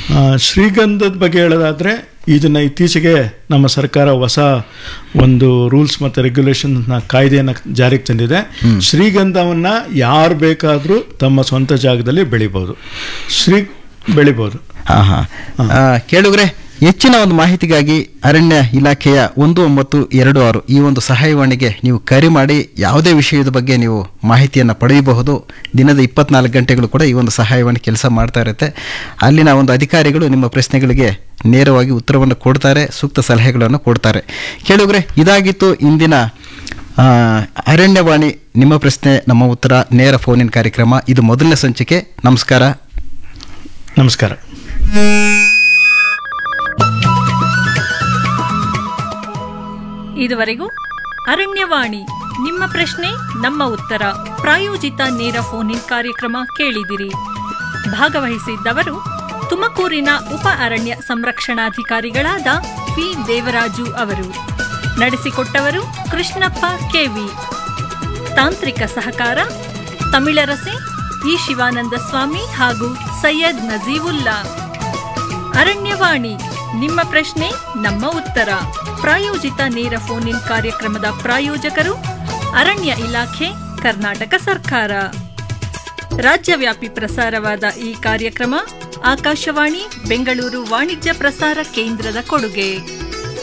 ಆ, ಶ್ರೀಗಂಧದ ಬಗ್ಗೆ ಹೇಳೋದಾದ್ರೆ ಇದನ್ನ ಇತ್ತೀಚೆಗೆ ನಮ್ಮ ಸರ್ಕಾರ ಹೊಸ ಒಂದು ರೂಲ್ಸ್ ಮತ್ತು ರೆಗ್ಯುಲೇಷನ್ ಕಾಯ್ದೆಯನ್ನು ಜಾರಿಗೆ ತಂದಿದೆ ಶ್ರೀಗಂಧವನ್ನ ಯಾರು ಬೇಕಾದರೂ ತಮ್ಮ ಸ್ವಂತ ಜಾಗದಲ್ಲಿ ಬೆಳಿಬೋದು ಶ್ರೀ ಬೆಳಿಬೋದು ಹಾ ಹಾ ಆ, ಕೇಳುಗ್ರೆ ಹೆಚ್ಚಿನ ಒಂದು ಮಾಹಿತಿಗಾಗಿ ಅರಣ್ಯ ಇಲಾಖೆಯ ಒಂದು ಒಂಬತ್ತು ಎರಡು ಆರು ಈ ಒಂದು ಸಹಾಯವಾಣಿಗೆ ನೀವು ಕರೆ ಮಾಡಿ ಯಾವುದೇ ವಿಷಯದ ಬಗ್ಗೆ ನೀವು ಮಾಹಿತಿಯನ್ನು ಪಡೆಯಬಹುದು ದಿನದ ಇಪ್ಪತ್ನಾಲ್ಕು ಗಂಟೆಗಳು ಕೂಡ ಈ ಒಂದು ಸಹಾಯವಾಣಿ ಕೆಲಸ ಮಾಡ್ತಾ ಇರುತ್ತೆ ಅಲ್ಲಿನ ಒಂದು ಅಧಿಕಾರಿಗಳು ನಿಮ್ಮ ಪ್ರಶ್ನೆಗಳಿಗೆ ನೇರವಾಗಿ ಉತ್ತರವನ್ನು ಕೊಡ್ತಾರೆ ಸೂಕ್ತ ಸಲಹೆಗಳನ್ನು ಕೊಡ್ತಾರೆ ಕೇಳುಗ್ರೆ ಇದಾಗಿತ್ತು ಇಂದಿನ ಆ, ಅರಣ್ಯವಾಣಿ ನಿಮ್ಮ ಪ್ರಶ್ನೆ ನಮ್ಮ ಉತ್ತರ ನೇರ ಫೋನಿನ ಕಾರ್ಯಕ್ರಮ ಇದು ಮೊದಲನೇ ಸಂಚಿಕೆ ನಮಸ್ಕಾರ ನಮಸ್ಕಾರ ಇದುವರೆಗೂ ಅರಣ್ಯವಾಣಿ ನಿಮ್ಮ ಪ್ರಶ್ನೆ ನಮ್ಮ ಉತ್ತರ ಪ್ರಾಯೋಜಿತ ನೇರ ಫೋನ್ ಇನ್ ಕಾರ್ಯಕ್ರಮ ಕೇಳಿದಿರಿ ಭಾಗವಹಿಸಿದ್ದವರು ತುಮಕೂರಿನ ಉಪ ಅರಣ್ಯ ಸಂರಕ್ಷಣಾಧಿಕಾರಿಗಳಾದ ವಿ ದೇವರಾಜು ಅವರು ನಡೆಸಿಕೊಟ್ಟವರು ಕೃಷ್ಣಪ್ಪ ಕೆವಿ ತಾಂತ್ರಿಕ ಸಹಕಾರ ತಮಿಳರಸೆ ಇ ಶಿವಾನಂದ ಸ್ವಾಮಿ ಹಾಗೂ ಸೈಯದ್ ನಜೀವುಲ್ಲಾ ಅರಣ್ಯವಾಣಿ ನಿಮ್ಮ ಪ್ರಶ್ನೆ ನಮ್ಮ ಉತ್ತರ ಪ್ರಾಯೋಜಿತ ನೇರ ಫೋನ್ ಇನ್ ಕಾರ್ಯಕ್ರಮದ ಪ್ರಾಯೋಜಕರು ಅರಣ್ಯ ಇಲಾಖೆ ಕರ್ನಾಟಕ ಸರ್ಕಾರ ರಾಜ್ಯವ್ಯಾಪಿ ಪ್ರಸಾರವಾದ ಈ ಕಾರ್ಯಕ್ರಮ ಆಕಾಶವಾಣಿ ಬೆಂಗಳೂರು ವಾಣಿಜ್ಯ ಪ್ರಸಾರ ಕೇಂದ್ರದ ಕೊಡುಗೆ